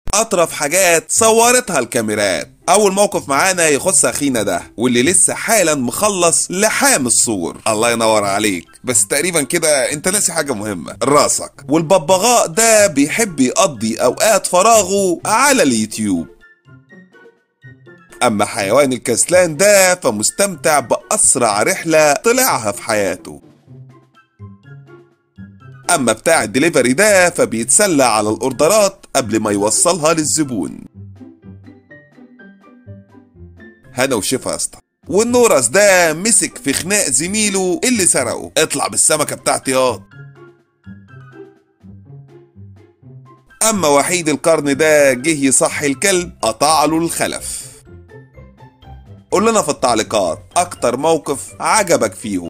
اطرف حاجات صورتها الكاميرات اول موقف معانا يخص اخينا ده واللي لسه حالا مخلص لحام الصور الله ينور عليك بس تقريبا كده انت ناسي حاجه مهمه راسك والببغاء ده بيحب يقضي اوقات فراغه على اليوتيوب اما حيوان الكسلان ده فمستمتع باسرع رحله طلعها في حياته اما بتاع الدليفري ده فبيتسلى على الاوردرات قبل ما يوصلها للزبون هنا وشفا يا اسطى والنورس ده مسك في خناق زميله اللي سرقه اطلع بالسمكه بتاعتي ياض اما وحيد القرن ده جه يصحي الكلب قطع له الخلف قول لنا في التعليقات اكتر موقف عجبك فيهم